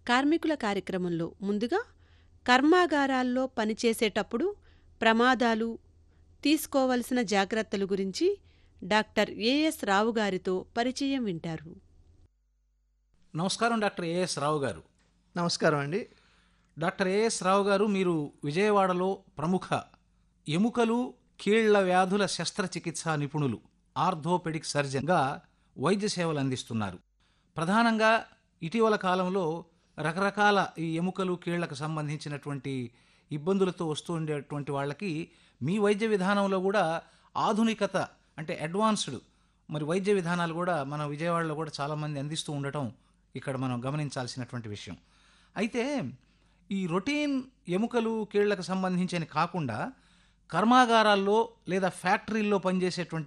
కార్మికుల కార్యక్రమంలో ముందుగా కర్మాగారాల్లో పనిచేసేటప్పుడు ప్రమాదాలు తీసుకోవలసిన జాగ్రత్తలు గురించి డాక్టర్ ఏఎస్ రావు గారితో పరిచయం వింటారు నమస్కారం డాక్టర్ ఏఎస్ రావు గారు నమస్కారం అండి డాక్టర్ ఏఎస్ రావు గారు మీరు విజయవాడలో ప్రముఖ ఎముకలు కీళ్ల వ్యాధుల శస్త్రచికిత్సా నిపుణులు ఆర్థోపెడిక్ సర్జన్గా వైద్య సేవలు అందిస్తున్నారు ప్రధానంగా ఇటీవల కాలంలో రకరకాల ఈ ఎముకలు కీళ్లకు సంబంధించినటువంటి ఇబ్బందులతో వస్తూ ఉండేటువంటి వాళ్ళకి మీ వైద్య విధానంలో కూడా ఆధునికత అంటే అడ్వాన్స్డ్ మరి వైద్య విధానాలు కూడా మన విజయవాడలో కూడా చాలామంది అందిస్తూ ఉండటం ఇక్కడ మనం గమనించాల్సినటువంటి విషయం అయితే ఈ రొటీన్ ఎముకలు కీళ్లకు సంబంధించిన కాకుండా కర్మాగారాల్లో లేదా ఫ్యాక్టరీల్లో పనిచేసేటువంటి